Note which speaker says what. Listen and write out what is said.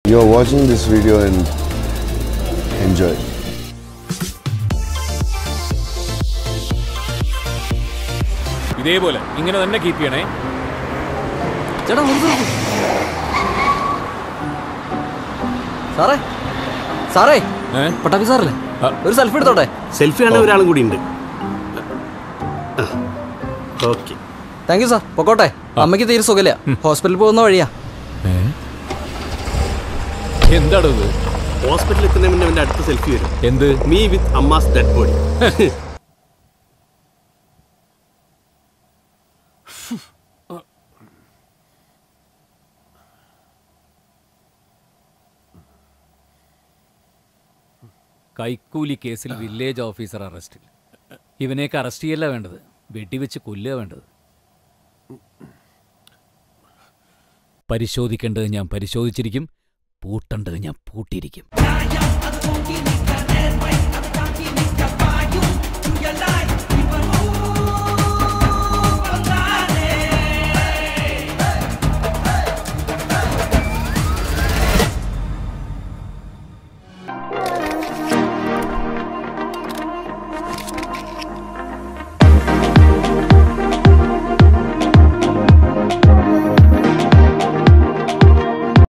Speaker 1: You are watching this video and enjoy.
Speaker 2: ഇതേപോലെ ഇങ്ങനെ തന്നെ കീപ്പ് ചെയ്യണേ
Speaker 3: ചേട്ടാ നിർത്ത് നിർത്ത്. സാറേ സാറേ
Speaker 2: ഏ?
Speaker 3: പട്ടാപ്പി സാറല്ലേ
Speaker 2: ആ.
Speaker 3: ഒരു സെൽഫി എടുത്തോട്ടെ
Speaker 4: സെൽഫി ആണ് ഒരാളും കൂടി ഉണ്ട് ഓക്കെ
Speaker 3: താങ്ക് യു സാർ പൊക്കോട്ടെ അമ്മയ്ക്ക് തീരെ സുഖമില്ല ഹോസ്പിറ്റലിൽ പോകുന്ന വഴിയാ
Speaker 2: എന്താടോ ഇത്
Speaker 4: ഹോസ്പിറ്റലിൽ എത്തുന്നതിന് മുന്നേ അവൻ്റെ അടുത്ത സെൽഫി വരും
Speaker 2: എന്ത്
Speaker 4: മീ വിത്ത് അമ്മാസ് ഡെഡ് ബോഡി
Speaker 2: കൈക്കൂലി കേസിൽ വില്ലേജ് ഓഫീസർ അറസ്റ്റിൽ ഇവനെയൊക്കെ അറസ്റ്റ് ചെയ്യല്ല വേണ്ടത് വെടിവെച്ച് കൊല്ലുക വേണ്ടത് പരിശോധിക്കേണ്ടത് ഞാൻ പരിശോധിച്ചിരിക്കും പൂട്ടേണ്ടത് ഞാൻ പൂട്ടിയിരിക്കും